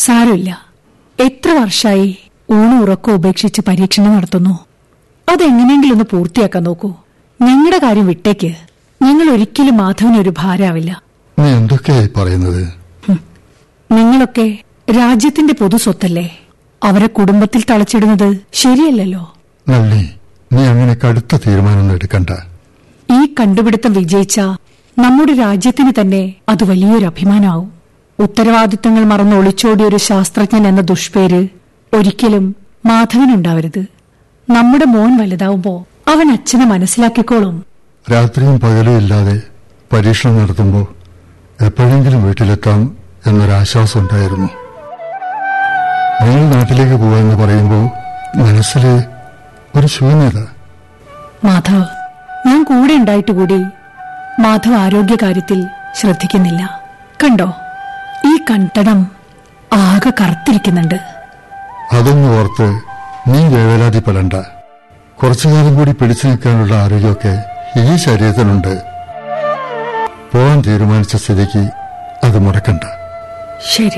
സാരമില്ല എത്ര വർഷമായി ഊണും ഉറക്കം ഉപേക്ഷിച്ച് പരീക്ഷണം നടത്തുന്നു അതെങ്ങനെയെങ്കിലും ഒന്ന് പൂർത്തിയാക്കാൻ നോക്കൂ ഞങ്ങളുടെ കാര്യം വിട്ടേക്ക് ഞങ്ങൾ ഒരിക്കലും മാധവനൊരു ഭാരാവില്ല നീ എന്തൊക്കെയായി പറയുന്നത് നിങ്ങളൊക്കെ രാജ്യത്തിന്റെ പൊതു സ്വത്തല്ലേ അവരെ കുടുംബത്തിൽ തളച്ചിടുന്നത് ശരിയല്ലല്ലോ നള്ളി നീ അങ്ങനെ കടുത്ത തീരുമാനമൊന്നും എടുക്കണ്ട ഈ കണ്ടുപിടുത്തം വിജയിച്ച നമ്മുടെ രാജ്യത്തിന് തന്നെ അത് വലിയൊരു അഭിമാനമാവും ഉത്തരവാദിത്തങ്ങൾ മറന്ന് ഒളിച്ചോടിയ ഒരു ശാസ്ത്രജ്ഞൻ എന്ന ദുഷ്പേര് ഒരിക്കലും മാധവനുണ്ടാവരുത് നമ്മുടെ മോൻ വലുതാവുമ്പോ അവൻ അച്ഛനെ മനസ്സിലാക്കിക്കോളും രാത്രിയും പകലും ഇല്ലാതെ പരീക്ഷണം നടത്തുമ്പോൾ എപ്പോഴെങ്കിലും വീട്ടിലെത്താം എന്നൊരാശ്വാസം ഉണ്ടായിരുന്നു നിങ്ങൾ നാട്ടിലേക്ക് പോവാന്ന് പറയുമ്പോൾ മനസ്സിൽ ഒരു ശൂന്യത മാധവ് ഞാൻ കൂടെ ഉണ്ടായിട്ട് കൂടി മാധവ് ആരോഗ്യകാര്യത്തിൽ ശ്രദ്ധിക്കുന്നില്ല കണ്ടോ ഈ കണ്ടടം ആകെ കറുത്തിരിക്കുന്നുണ്ട് അതൊന്നും ഓർത്ത് നീ വേവലാതിപ്പെടണ്ട കുറച്ചുകാലം കൂടി പിടിച്ചു നിൽക്കാനുള്ള ആരോഗ്യമൊക്കെ ഈ ശരീരത്തിനുണ്ട് പോകാൻ തീരുമാനിച്ച സ്ഥിതിക്ക് അത് മുടക്കണ്ട ശരി